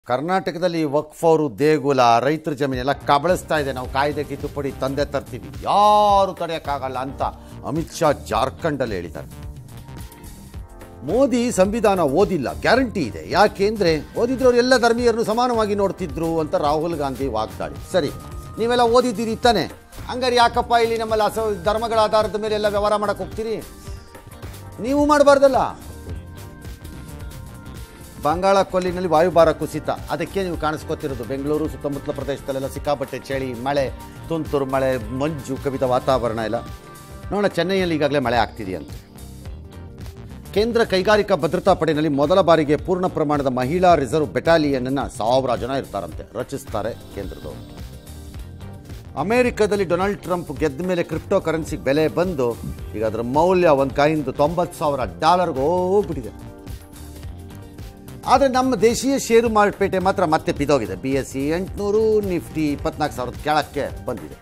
ಕರ್ನಾಟಕದಲ್ಲಿ ವಕ್ಫ್ ಅವರು ದೇಗುಲ ರೈತರ ಜಮೀನೆಲ್ಲ ಕಬಳಿಸ್ತಾ ಇದೆ ನಾವು ಕಾಯ್ದೆ ಕಿತ್ತುಪಡಿ ತಂದೆ ತರ್ತೀವಿ ಯಾರು ತಡೆಯೋಕ್ಕಾಗಲ್ಲ ಅಂತ ಅಮಿತ್ ಶಾ ಜಾರ್ಖಂಡಲ್ಲಿ ಹೇಳಿದ್ದಾರೆ ಮೋದಿ ಸಂವಿಧಾನ ಓದಿಲ್ಲ ಗ್ಯಾರಂಟಿ ಇದೆ ಯಾಕೆಂದ್ರೆ ಓದಿದ್ರವ್ರು ಎಲ್ಲ ಧರ್ಮೀಯರನ್ನು ಸಮಾನವಾಗಿ ನೋಡ್ತಿದ್ರು ಅಂತ ರಾಹುಲ್ ಗಾಂಧಿ ವಾಗ್ದಾಳಿ ಸರಿ ನೀವೆಲ್ಲ ಓದಿದ್ದೀರಿ ತಾನೆ ಹಂಗಾರೆ ಯಾಕಪ್ಪ ಇಲ್ಲಿ ನಮ್ಮಲ್ಲಿ ಅಸ ಧರ್ಮಗಳ ಆಧಾರದ ಮೇಲೆ ಎಲ್ಲ ವ್ಯವಹಾರ ಮಾಡಕ್ಕೆ ಹೋಗ್ತೀರಿ ನೀವು ಮಾಡಬಾರ್ದಲ್ಲ ಬಂಗಾಳ ಕೊಲ್ಲಿನಲ್ಲಿ ವಾಯುಭಾರ ಕುಸಿತ ಅದಕ್ಕೆ ನೀವು ಕಾಣಿಸ್ಕೊತಿರೋದು ಬೆಂಗಳೂರು ಸುತ್ತಮುತ್ತಲ ಪ್ರದೇಶದಲ್ಲೆಲ್ಲ ಸಿಕ್ಕಾಪಟ್ಟೆ ಚಳಿ ಮಳೆ ತುಂತುರು ಮಳೆ ಮಂಜು ಕವಿದ ವಾತಾವರಣ ಎಲ್ಲ ನೋಡೋಣ ಚೆನ್ನೈಯಲ್ಲಿ ಈಗಾಗಲೇ ಮಳೆ ಆಗ್ತಿದೆಯಂತೆ ಕೇಂದ್ರ ಕೈಗಾರಿಕಾ ಭದ್ರತಾ ಪಡೆಯಲ್ಲಿ ಮೊದಲ ಬಾರಿಗೆ ಪೂರ್ಣ ಪ್ರಮಾಣದ ಮಹಿಳಾ ರಿಸರ್ವ್ ಬೆಟಾಲಿಯನ್ ಸಾವಿರ ಜನ ಇರ್ತಾರಂತೆ ರಚಿಸ್ತಾರೆ ಕೇಂದ್ರದವರು ಅಮೆರಿಕದಲ್ಲಿ ಡೊನಾಲ್ಡ್ ಟ್ರಂಪ್ ಗೆದ್ದ ಮೇಲೆ ಕ್ರಿಪ್ಟೋ ಕರೆನ್ಸಿಗೆ ಬೆಲೆ ಬಂದು ಈಗ ಅದರ ಮೌಲ್ಯ ಒಂದು ಕಾಯಿಂದು ತೊಂಬತ್ತು ಸಾವಿರ ಡಾಲರ್ಗೆ ಹೋಗ್ಬಿಟ್ಟಿದೆ ಆದರೆ ನಮ್ಮ ದೇಶೀಯ ಷೇರು ಮಾರುಕಟ್ಟೆ ಮಾತ್ರ ಮತ್ತೆ ಬಿದ್ದೋಗಿದೆ ಬಿ ಎಸ್ ಸಿ ಎಂಟುನೂರು ನಿಫ್ಟಿ ಇಪ್ಪತ್ನಾಲ್ಕು ಸಾವಿರದ ಕೆಳಕ್ಕೆ ಬಂದಿದೆ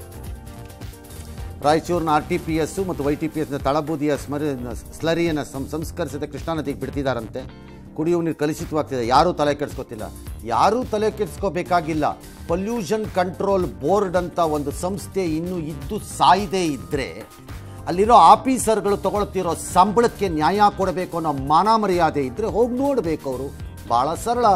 ರಾಯಚೂರಿನ ಆರ್ ಟಿ ಪಿ ಎಸ್ಸು ಮತ್ತು ವೈ ಟಿ ಪಿ ಎಸ್ನ ತಳಬೂದಿಯ ಸ್ಮರ ಸ್ಲರಿಯನ್ನು ಸಂ ಸಂಸ್ಕರಿಸಿದ ಕೃಷ್ಣಾ ನದಿಗೆ ಬಿಡ್ತಿದ್ದಾರಂತೆ ಕುಡಿಯುವ ನೀರು ಕಲುಷಿತವಾಗ್ತಿದೆ ಯಾರೂ ತಲೆ ಕೆಡಿಸ್ಕೋತಿಲ್ಲ ಯಾರೂ ತಲೆ ಕೆಡಿಸ್ಕೋಬೇಕಾಗಿಲ್ಲ ಪೊಲ್ಯೂಷನ್ ಕಂಟ್ರೋಲ್ ಬೋರ್ಡ್ ಅಂತ ಒಂದು ಸಂಸ್ಥೆ ಇನ್ನೂ ಇದ್ದು ಸಾಯದೇ ಇದ್ದರೆ ಅಲ್ಲಿರೋ ಆಫೀಸರ್ಗಳು ತಗೊಳ್ತಿರೋ ಸಂಬಳಕ್ಕೆ ನ್ಯಾಯ ಕೊಡಬೇಕು ಅನ್ನೋ ಮಾನ ಮರ್ಯಾದೆ ಇದ್ದರೆ ಹೋಗಿ ನೋಡಬೇಕು ಅವರು ಭಾಳ ಸರಳ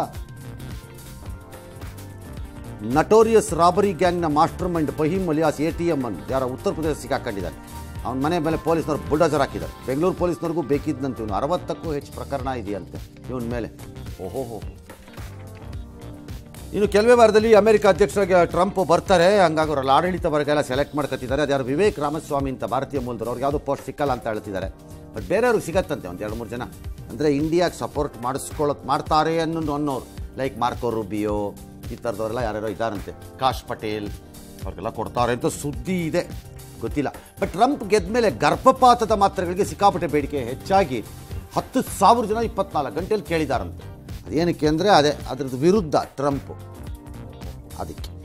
ನಟೋರಿಯಸ್ ರಾಬರಿ ಗ್ಯಾಂಗ್ನ master mind Faheem alias A T M ಅನ್ನು ಯಾರ ಉತ್ತರ ಪ್ರದೇಶ ಸಿಕ್ಕಾಕೊಂಡಿದ್ದಾರೆ ಅವನ ಮನೆ ಮೇಲೆ ಪೊಲೀಸ್ನವ್ರು ಬುಲ್ಡೋಜರ್ ಹಾಕಿದ್ದಾರೆ ಬೆಂಗಳೂರು ಪೊಲೀಸ್ನವ್ರಿಗೂ ಬೇಕಿದ್ದಂತೆ ಇವನು ಅರವತ್ತಕ್ಕೂ ಹೆಚ್ಚು ಪ್ರಕರಣ ಇದೆಯಂತೆ ಇವನ ಮೇಲೆ ಓಹೋ ಇನ್ನು ಕೆಲವೇ ವಾರದಲ್ಲಿ ಅಮೆರಿಕ ಅಧ್ಯಕ್ಷರಾಗಿ ಟ್ರಂಪ್ ಬರ್ತಾರೆ ಹಂಗಾಗಿ ಅವರಲ್ಲಿ ಆಡಳಿತ ವರ್ಗ ಸೆಲೆಕ್ಟ್ ಮಾಡ್ಕೊತಿದ್ದಾರೆ ಅದು ಯಾರು ವಿವೇಕ್ ರಾಮಸ್ವಾಮಿ ಅಂತ ಭಾರತೀಯ ಮೂಲದವ್ರು ಅವ್ರಿಗೆ ಯಾವುದೋ ಪೋಸ್ಟ್ ಸಿಕ್ಕಲ್ಲ ಅಂತ ಹೇಳ್ತಿದ್ದಾರೆ ಬಟ್ ಬೇರೆಯವ್ರಿಗೆ ಸಿಗತ್ತಂತೆ ಒಂದು ಎರಡು ಮೂರು ಜನ ಅಂದರೆ ಇಂಡಿಯಾಗೆ ಸಪೋರ್ಟ್ ಮಾಡಿಸ್ಕೊಳ್ಳೋಕೆ ಮಾಡ್ತಾರೆ ಅನ್ನೋ ಅನ್ನೋರು ಲೈಕ್ ಮಾರ್ಕೋ ರೂಬಿಯೋ ಈ ಥರದವರೆಲ್ಲ ಯಾರ್ಯಾರೋ ಇದ್ದಾರಂತೆ ಕಾಶ್ ಪಟೇಲ್ ಅವ್ರಿಗೆಲ್ಲ ಕೊಡ್ತಾರೆ ಅಂತ ಸುದ್ದಿ ಇದೆ ಗೊತ್ತಿಲ್ಲ ಬಟ್ ಟ್ರಂಪ್ ಗೆದ್ದ ಮೇಲೆ ಗರ್ಭಪಾತದ ಮಾತ್ರೆಗಳಿಗೆ ಸಿಕ್ಕಾಪಟ್ಟೆ ಬೇಡಿಕೆ ಹೆಚ್ಚಾಗಿ ಹತ್ತು ಸಾವಿರ ಜನ ಇಪ್ಪತ್ನಾಲ್ಕು ಗಂಟೆಯಲ್ಲಿ ಕೇಳಿದಾರಂತೆ ಅದೇನಕ್ಕೆ ಅಂದರೆ ಅದೇ ಅದ್ರದ್ದು ವಿರುದ್ಧ ಟ್ರಂಪ್ ಅದಕ್ಕೆ